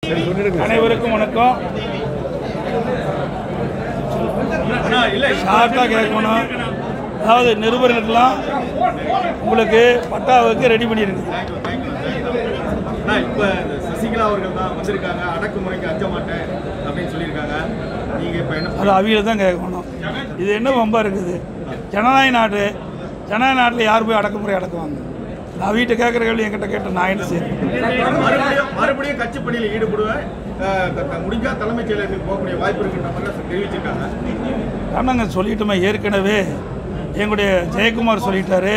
அனைவருக்கும் வணக்கம் ஷார்ட்டாக கேட்கணும் அதாவது நிருபர்களுக்கெல்லாம் உங்களுக்கு பட்டாவுக்கு ரெடி பண்ணியிருக்கு ஆனா, இப்ப சசிகலா அவர்கள் தான் வந்திருக்காங்க அடக்குமுறைக்கு அஞ்ச மாட்டேன் அப்படின்னு சொல்லியிருக்காங்க நீங்க இப்ப என்ன அது அவியில தான் கேட்கணும் இது என்ன வம்பா இருக்குது ஜனநாயக நாடு ஜனநாயக நாட்டில் யார் போய் அடக்குமுறை அடக்குவாங்க நான் வீட்டை கேட்குற கேள்வி என்கிட்ட கேட்டு நான் என்ன செய்யணும் மறுபடியும் மறுபடியும் கட்சி பணியில் ஈடுபடுவேன் அஹ், த- த- முடிஞ்சா தலைமைச் செயலகத்துக்கு போகக்கூடிய வாய்ப்பு இருக்குன்ற மாதிரி தெரிவிச்சிருக்காங்க ஆனாங்க சொல்லிட்டோமே ஏற்கனவே எங்களுடைய ஜெயக்குமார் சொல்லிட்டாரு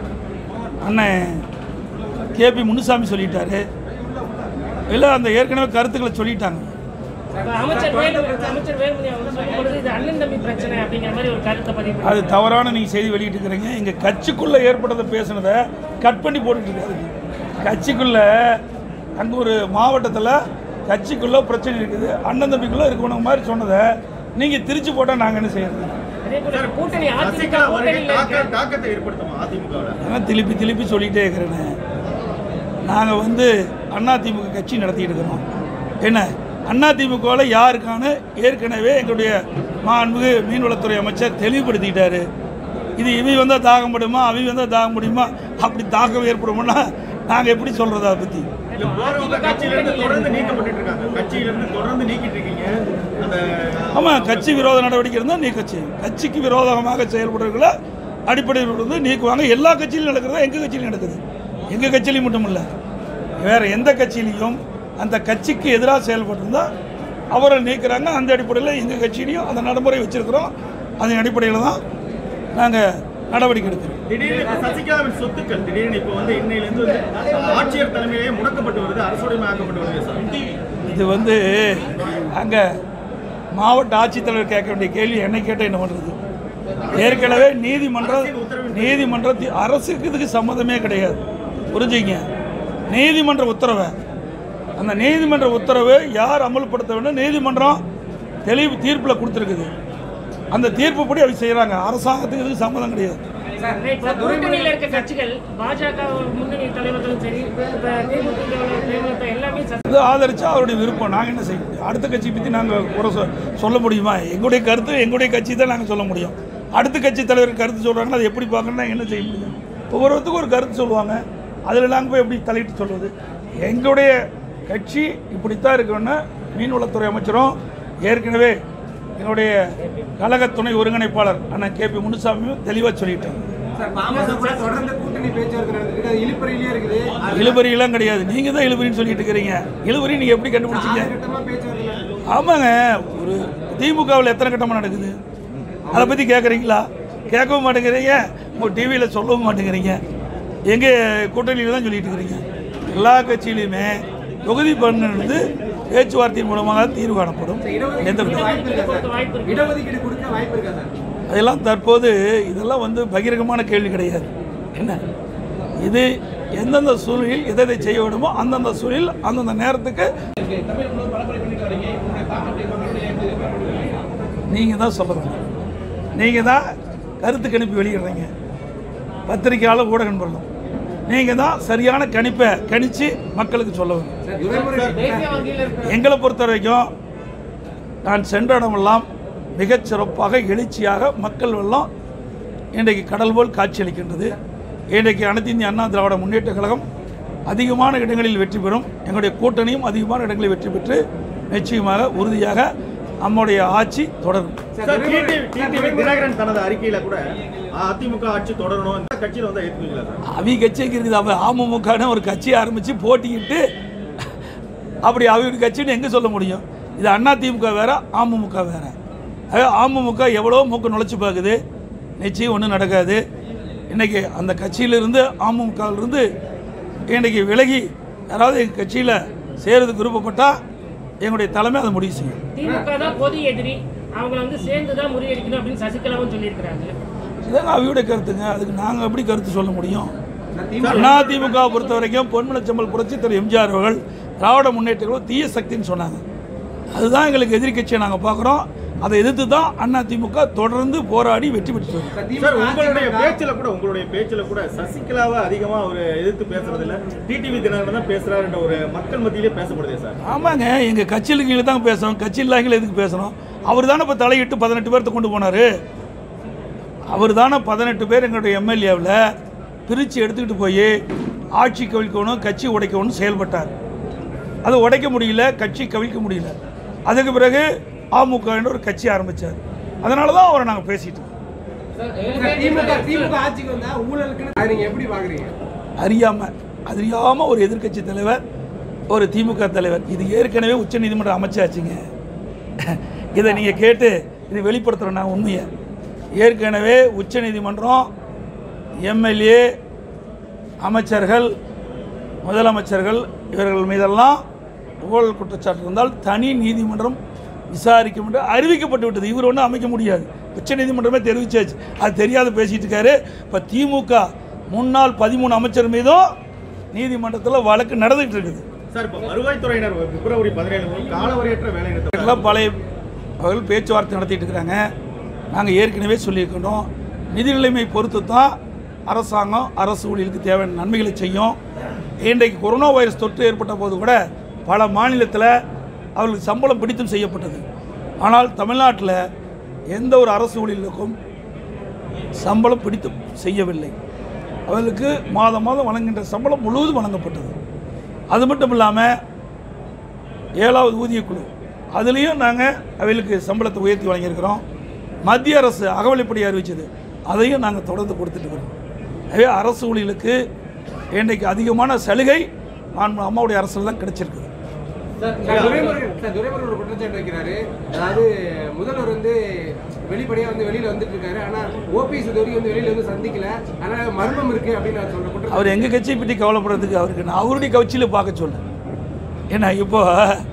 அண்ணன் கேபி முனுசாமி சொல்லிட்டாரு இல்லை அந்த ஏற்கனவே கருத்துக்களை சொல்லிட்டாங்க அமைச்சர் வேலு அமைச்சர் வேலுமணி அவங்க சொல்லும் பொழுது இது அண்ணன் தம்பி பிரச்சனை அப்படிங்கிற மாதிரி ஒரு கருத்தை பதிவு அது தவறான நீங்கள் செய்தி வெளியிட்டு இருக்கிறீங்க எங்கள் கட்சிக்குள்ளே ஏற்பட்டதை பேசுனதை கட் பண்ணி போட்டுட்டு இருக்காருங்க கட்சிக்குள்ளே அங்கே ஒரு மாவட்டத்தில் கட்சிக்குள்ளே பிரச்சனை இருக்குது அண்ணன் தம்பிக்குள்ளே இருக்கணும் மாதிரி சொன்னதை நீங்கள் திரிச்சு போட்டால் நாங்கள் என்ன செய்யறது அதே போல கூட்டணி அதிமுக சசிகலா வருகை கூட்டணியில் தாக்க இருக்க தாக்கத்தை ஏற்படுத்துமா அதிமுகவில் ஆனால் திருப்பி திருப்பி சொல்லிகிட்டே இருக்கிறேன்னு நாங்கள் வந்து அதிமுக கட்சி நடத்திட்டு இருக்கிறோம் என்ன அதிமுகவில் யாருக்கான ஏற்கனவே எங்களுடைய மாண்புமிகு மீன்வளத்துறை அமைச்சர் தெளிவுபடுத்திக்கிட்டாரு இது இவி வந்தால் தாகப்படுமா அவி வந்தால் தாக முடியுமா அப்படி தாக்கம் ஏற்படுமானா நாங்கள் எப்படி சொல்கிறது அதை பற்றி இல்ல போறவங்க கட்சியிலிருந்து தொடர்ந்து நீக்கப்பட்டு இருக்காங்க கட்சியிலிருந்து தொடர்ந்து நீக்கிட்டு இருக்கீங்க அந்த ஆமாம் கட்சி விரோத நடவடிக்கை இருந்தால் நீக்க செய்யும் கட்சிக்கு விரோதமாக செயல்படுறவங்கள அடிப்படையில் வந்து நீக்குவாங்க எல்லா கட்சியிலும் நடக்கிறதா எங்கள் கட்சியிலும் நடக்குது எங்கள் கட்சியிலையும் மட்டும் இல்லை வேறு எந்த கட்சியிலையும் அந்த கட்சிக்கு எதிராக செயல்பட்டிருந்தா அவரை நீக்குறாங்க அந்த அடிப்படையில் எங்கள் கட்சியிலையும் அந்த நடைமுறை வச்சுருக்கிறோம் அதன் அடிப்படையில் தான் நாங்கள் நடவடிக்கை எடுக்கிறோம் திடீர்னு இப்ப சசிகலாவின் சொத்துக்கள் திடீர்னு இப்போ வந்து இன்னையிலிருந்து வந்து ஆட்சியர் தலைமையிலேயே முடக்கப்பட்டு வருது அரசுடைமையாக்கப்பட்டு வருது சார் இது வந்து அங்கே மாவட்ட ஆட்சித்தலைவர் கேட்க வேண்டிய கேள்வி என்னை கேட்டால் என்ன பண்ணுறது ஏற்கனவே நீதிமன்றம் நீதிமன்றத்தில் அரசுக்கு இதுக்கு சம்மதமே கிடையாது புரிஞ்சுங்க நீதிமன்ற உத்தரவை அந்த நீதிமன்ற உத்தரவை யார் அமல்படுத்த வேண்டும் நீதிமன்றம் தெளிவு தீர்ப்பில் கொடுத்துருக்குது அந்த தீர்ப்புப்படி அவங்க செய்கிறாங்க அரசாங்கத்துக்கு இதுக்கு சம்மதம் கிடையாது இப்ப கூட்டணியில் இருக்க கட்சிகள் பாஜக முன்னணி தலைவர்களும் சரி இப்ப தேமுதிக தேமுதிக எல்லாமே சசி- இது ஆதரிச்சா அவருடைய விருப்பம் நாங்கள் என்ன செய்ய முடியும் அடுத்த கட்சி பற்றி நாங்கள் குறை சொ- சொல்ல முடியுமா எங்களுடைய கருத்து எங்களுடைய கட்சி தான் நாங்கள் சொல்ல முடியும் அடுத்த கட்சி தலைவர் கருத்து சொல்கிறாங்கன்னா அதை எப்படி பார்க்கணும்னா என்ன செய்ய முடியும் ஒவ்வொருத்தருக்கும் ஒரு கருத்து சொல்லுவாங்க அதில் நாங்கள் போய் எப்படி தலையிட்டு சொல்வது எங்களுடைய கட்சி இப்படித்தான் இருக்கணும்னா மீன்வளத்துறை அமைச்சரும் ஏற்கனவே எங்களுடைய கழக துணை ஒருங்கிணைப்பாளர் அண்ணன் கே பி முனுசாமியும் தெளிவாக சொல்லிட்டாங்க சார் பாமக கூட தொடர்ந்து கூட்டணி பேச்சுவார்த்தை நடந்துருக்கு அது இழுப்பறையிலேயே இருக்குது இழுபறியெல்லாம் கிடையாது நீங்கள் தான் இழுபறின்னு சொல்லிட்டு இருக்கிறீங்க இழுபறி நீங்கள் எப்படி கண்டுபிடிச்சீங்க கட்டமா பேச்சுவார்த்தை நடந்துருக்கு. ஆமாங்க ஒரு திமுகவில் எத்தனை கட்டமாக நடக்குது அதை பற்றி கேட்குறீங்களா கேட்கவும் மாட்டேங்கிறீங்க உங்கள் டிவியில் சொல்லவும் மாட்டேங்கிறீங்க எங்கள் கூட்டணியில் தான் சொல்லிட்டு இருக்கிறீங்க எல்லா கட்சியிலையுமே தொகுதி பங்கிலிருந்து பேச்சுவார்த்தையின் மூலமாக தீர்வு காணப்படும் எந்த வித- வாய்ப்பு இருக்கா கொடுக்க சார்? வாய்ப்பு இருக்கு இடஒதுக்கீடு கொடுக்க வாய்ப்பு இருக்கா சார் அதெல்லாம் தற்போது இதெல்லாம் வந்து பகிரங்கமான கேள்வி கிடையாது என்ன இது எந்தெந்த சூழலில் எதை எதை செய்ய வேண்டுமோ அந்தந்த சூழலில் அந்தந்த நேரத்துக்கு நீங்கள் தான் சொல்லணும் நீங்கள் தான் கருத்து கணிப்பு வெளியிடுறீங்க பத்திரிக்கையாளர் ஊடக நண்பர்களும் நீங்கள் தான் சரியான கணிப்பை கணித்து மக்களுக்கு சொல்ல வேண்டும் தேசிய வங்கியில் இருக்க எங்களை பொறுத்த வரைக்கும் நான் சென்ற இடமெல்லாம் மிகச் சிறப்பாக எழுச்சியாக மக்கள் வெள்ளம் இன்றைக்கு கடல் போல் காட்சியளிக்கின்றது இன்றைக்கு அனைத்து இந்திய அண்ணா திராவிட முன்னேற்ற கழகம் அதிகமான இடங்களில் வெற்றி பெறும் எங்களுடைய கூட்டணியும் அதிகமான இடங்களில் வெற்றி பெற்று நிச்சயமாக உறுதியாக நம்முடைய ஆட்சி தொடரும் சார் டிடிவி டிடிவி தினகரன் தனது அறிக்கையில கூட அதிமுக ஆட்சி தொடரணும் இந்த கட்சியில வந்து ஏற்றுக்கீங்களா சார் அவி கட்சிக்கு இருக்குது அவ அமமுகன்னு ஒரு கட்சியை ஆரம்பித்து போட்டிக்கிட்டு அப்படி அவங்க கட்சின்னு எங்கே சொல்ல முடியும் இது அண்ணா திமுக வேற அமமுக வேற அது அமமுக எவ்வளோ மூக்கு நுழைச்சி பார்க்குது நிச்சயம் ஒன்றும் நடக்காது இன்றைக்கி அந்த கட்சியிலிருந்து அமமுகவிலிருந்து இன்றைக்கி விலகி யாராவது எங்கள் கட்சியில் சேருறதுக்கு விருப்பப்பட்டால் எங்களுடைய தலைமை அதை முடிவு செய்யும் திமுக தான் பொது எதிரி அவங்கள வந்து சேர்ந்து தான் முறியடிக்கணும் அப்படின்னு சசிகலாவும் சொல்லியிருக்கிறாங்க இதாங்க அவியோட கருத்துங்க அதுக்கு நாங்கள் எப்படி கருத்து சொல்ல முடியும் நான் திமுக அதிமுக பொறுத்த வரைக்கும் பொன்மனச்சம்பல் புரட்சி திரு எம்ஜிஆர் அவர்கள் திராவிட முன்னேற்றங்களும் தீய சக்தின்னு சொன்னாங்க அதுதான் எங்களுக்கு எதிரி கட்சியை நாங்கள் பார்க்குறோம் அதை எதிர்த்து தான் அதிமுக தொடர்ந்து போராடி வெற்றி பெற்று வருது. சார், திமுக சார் உங்களுடைய ஆட்சிக்கு பேச்சுல கூட உங்களுடைய பேச்சுல கூட சசிகலாவை அதிகமா அவர் எதிர்த்து பேசுறது இல்ல டிடிவி தினகரன் தான் பேசுறாருன்ற ஒரு மக்கள் மத்தியிலே பேசப்படுதே சார் ஆமாங்க எங்கள் கட்சியில் கீழே தான் பேசணும் கட்சி இல்லாமல் எதுக்கு பேசணும் அவர் தானே இப்போ தலையிட்டு பதினெட்டு பேர்த்த கொண்டு போனார் அவர் தானே பதினெட்டு பேர் எங்களுடைய எம்எல்ஏவில் பிரித்து எடுத்துக்கிட்டு போய் ஆட்சி கவிழ்க்கணும் கட்சி உடைக்கணும்னு செயல்பட்டார் அதை உடைக்க முடியல கட்சி கவிழ்க்க முடியல அதுக்கு பிறகு அமுக என்ற ஒரு கட்சி ஆரம்பித்தார் அதனால தான் அவரை நாங்கள் பேசிட்டு இருக்கோம். சார், திமுக திமுக ஆட்சிக்கு வந்தா ஊழலுக்குன்னு அதை நீங்க எப்படி பாக்குறீங்க அறியாமல் அறியாமல் ஒரு எதிர்க்கட்சி தலைவர் ஒரு திமுக தலைவர் இது ஏற்கனவே உச்சநீதிமன்றம் அமைச்சாச்சுங்க இதை நீங்கள் கேட்டு இது வெளிப்படுத்துகிறேன் நான் உண்மையை ஏற்கனவே உச்சநீதிமன்றம் எம்எல்ஏ அமைச்சர்கள் முதலமைச்சர்கள் இவர்கள் மீதெல்லாம் ஊழல் குற்றச்சாட்டு இருந்தால் தனி நீதிமன்றம் விசாரிக்கும் என்று அறிவிக்கப்பட்டு விட்டது இவர் ஒன்றும் அமைக்க முடியாது உச்சநீதிமன்றமே தெரிவிச்சாச்சு அது தெரியாத பேசிட்டு இருக்காரு இப்போ திமுக முன்னாள் பதிமூணு அமைச்சர் மீதும் நீதிமன்றத்தில் வழக்கு நடந்துகிட்டு இருக்குது சார் இப்போ வருவாய்த்துறையினர் பிப்ரவரி பதினேழு முதல் காலவரையற்ற வேலை நிறுத்தம் எல்லாம் பழைய அவர்கள் பேச்சுவார்த்தை நடத்திட்டு இருக்கிறாங்க நாங்கள் ஏற்கனவே சொல்லியிருக்கணும் நிதி நிலைமை பொறுத்து தான் அரசாங்கம் அரசு ஊழியர்களுக்கு தேவையான நன்மைகளை செய்யும் இன்றைக்கு கொரோனா வைரஸ் தொற்று ஏற்பட்ட போது கூட பல மாநிலத்தில் அவர்களுக்கு சம்பளம் பிடித்தும் செய்யப்பட்டது ஆனால் தமிழ்நாட்டில் எந்த ஒரு அரசு ஊழியர்களுக்கும் சம்பளம் பிடித்து செய்யவில்லை அவர்களுக்கு மாதம் மாதம் வழங்குகின்ற சம்பளம் முழுவதும் வழங்கப்பட்டது அது மட்டும் இல்லாமல் ஏழாவது ஊதியக்குழு அதுலேயும் நாங்கள் அவைகளுக்கு சம்பளத்தை உயர்த்தி வழங்கியிருக்கிறோம் மத்திய அரசு அகவலைப்படி அறிவிச்சது அதையும் நாங்கள் தொடர்ந்து கொடுத்துட்டு இருக்கிறோம் எனவே அரசு ஊழியர்களுக்கு இன்றைக்கு அதிகமான சலுகை மாண்பு அம்மாவுடைய அரசில் தான் கிடைச்சிருக்குது சார் துரைமுருகன் சார் துரைமுருகன் ஒரு குற்றச்சாட்டு வைக்கிறாரு அதாவது முதல்வர் வந்து வெளிப்படையா வந்து வெளியில வந்துட்டு இருக்காரு ஆனா ஓபிஎஸ் இது வரைக்கும் வந்து வெளியில வந்து சந்திக்கல ஆனா மர்மம் இருக்கு அப்படின்னு அவர் சொல்ற குற்றம் அவர் எங்கள் கட்சியை பற்றி கவலைப்படுறதுக்கு அவருக்கு நான் அவருடைய கட்சியில் பார்க்க சொல்ல ஏன்னா இப்போ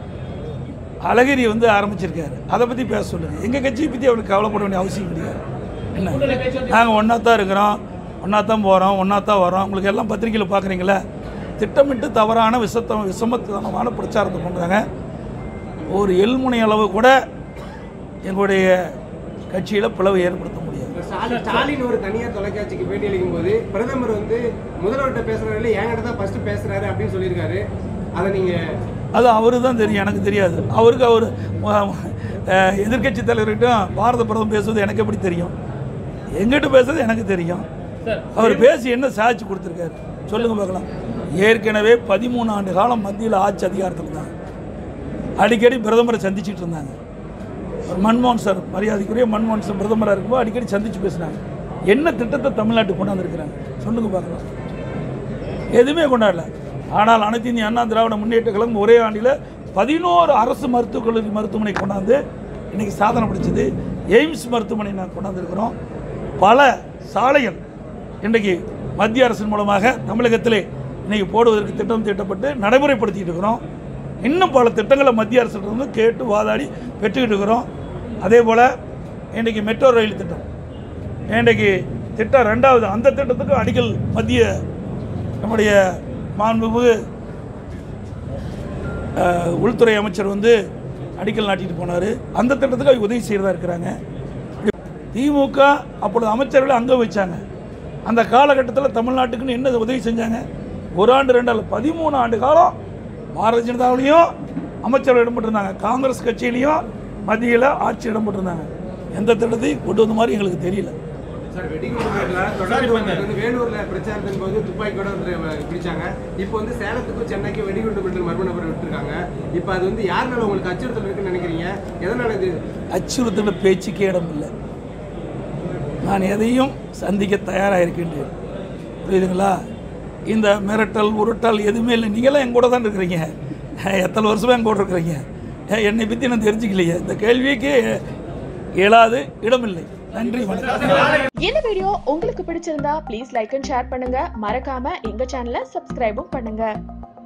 அழகிரி வந்து ஆரம்பிச்சிருக்காரு அதை பற்றி பேச சொல்லுங்கள் எங்கள் கட்சியை பற்றி அவருக்கு கவலைப்பட வேண்டிய அவசியம் கிடையாது என்ன நாங்கள் ஒன்றா தான் இருக்கிறோம் ஒன்றா தான் போகிறோம் ஒன்றா தான் வரோம் உங்களுக்கு எல்லாம் பத்திரிக்கையில் பார்க்குறீங்களே திட்டமிட்டு தவறான விஷத்த விஷமத்தனமான பிரச்சாரத்தை பண்ணுறாங்க ஒரு எல்முனை அளவு கூட எங்களுடைய கட்சியில் பிளவு ஏற்படுத்த முடியாது ஸ்டாலின் ஸ்டாலின் ஒரு தனியார் தொலைக்காட்சிக்கு பேட்டி அளிக்கும் போது பிரதமர் வந்து முதல்வர்கிட்ட பேசுறாரு என்கிட்ட தான் ஃபர்ஸ்ட் பேசுறாரு அப்படின்னு சொல்லியிருக்காரு அதை நீங்க அது அவரு தான் தெரியும் எனக்கு தெரியாது அவருக்கு அவர் எதிர்க்கட்சி தலைவர்கிட்டும் பாரத பிரதமர் பேசுவது எனக்கு எப்படி தெரியும் எங்கிட்ட பேசுறது எனக்கு தெரியும் அவர் பேசி என்ன சாட்சி கொடுத்துருக்காரு சொல்லுங்க பார்க்கலாம் ஏற்கனவே பதிமூணு ஆண்டு காலம் மத்தியில் ஆட்சி அதிகாரத்தில் தான் அடிக்கடி பிரதமரை சந்திச்சிட்டு இருந்தாங்க ஒரு மன்மோகன் சார் மரியாதைக்குரிய மன்மோகன் சார் பிரதமராக இருக்கும்போது அடிக்கடி சந்திச்சு பேசுனாங்க என்ன திட்டத்தை தமிழ்நாட்டுக்கு கொண்டாந்துருக்கிறாங்க சொல்லுங்க பார்க்கலாம் எதுவுமே கொண்டாடல ஆனால் அனைத்து இந்திய அண்ணா திராவிட முன்னேற்ற கழகம் ஒரே ஆண்டில் பதினோரு அரசு மருத்துவக் கல்லூரி மருத்துவமனை கொண்டாந்து இன்னைக்கு சாதனை படிச்சது எய்ம்ஸ் மருத்துவமனை நான் கொண்டாந்துருக்கிறோம் பல சாலைகள் இன்றைக்கு மத்திய அரசின் மூலமாக தமிழகத்திலே இன்னைக்கு போடுவதற்கு திட்டம் தீட்டப்பட்டு நடைமுறைப்படுத்திட்டு இருக்கிறோம் இன்னும் பல திட்டங்களை மத்திய அரசிலிருந்து கேட்டு வாதாடி பெற்றுக்கிட்டு இருக்கிறோம் அதே போல் இன்றைக்கி மெட்ரோ ரயில் திட்டம் இன்றைக்கு திட்டம் ரெண்டாவது அந்த திட்டத்துக்கு அடிக்கல் மத்திய நம்முடைய மாண்புமிகு அஹ், உள்துறை அமைச்சர் வந்து அடிக்கல் நாட்டிட்டு போனார் அந்த திட்டத்துக்கு அவங்க உதவி செய்கிறதா இருக்கிறாங்க திமுக அப்பொழுது அமைச்சர்களை அங்கே வச்சாங்க அந்த காலகட்டத்தில் தமிழ்நாட்டுக்குன்னு என்ன உதவி செஞ்சாங்க ஒரு ஆண்டு ரெண்டு ஆண்டு பதிமூணு ஆண்டு காலம் பாரதிய ஜனதாவிலையும் அமைச்சர்கள் இடம்பெற்றிருந்தாங்க காங்கிரஸ் கட்சியிலையும் மத்தியில் ஆட்சி இடம்பெற்றிருந்தாங்க எந்த திட்டத்தையும் கொண்டு வந்த மாதிரி எங்களுக்கு தெரியல சார் வெடிகுண்டு பேர்ல தொடர்ந்து வந்து வேலூர்ல பிரச்சாரத்தின் போது துப்பாக்கியோட வந்து பிடிச்சாங்க இப்போ வந்து சேலத்துக்கும் சென்னைக்கும் வெடிகுண்டு பெற்று மர்ம நபர் விட்டுருக்காங்க இப்போ அது வந்து யாருனால உங்களுக்கு அச்சுறுத்தல் இருக்குன்னு நினைக்கிறீங்க எதனால இது அச்சுறுத்தல பேச்சுக்கே இடம் இல்லை நான் எதையும் சந்திக்க தயாராக இருக்கின்றேன் புரியுதுங்களா இந்த மிரட்டல் உருட்டல் எதுவுமே இல்லை நீங்களாம் என் கூட தான் இருக்கிறீங்க எத்தனை வருஷமா என் கூட இருக்கிறீங்க என்னை பற்றி நான் தெரிஞ்சுக்கலையே இந்த கேள்விக்கு இயலாது இடமில்லை நன்றி வணக்கம் இந்த வீடியோ உங்களுக்கு பிடிச்சிருந்தா ப்ளீஸ் லைக் அண்ட் ஷேர் பண்ணுங்க மறக்காம எங்க சேனலை சப்ஸ்கிரைபும் பண்ணுங்க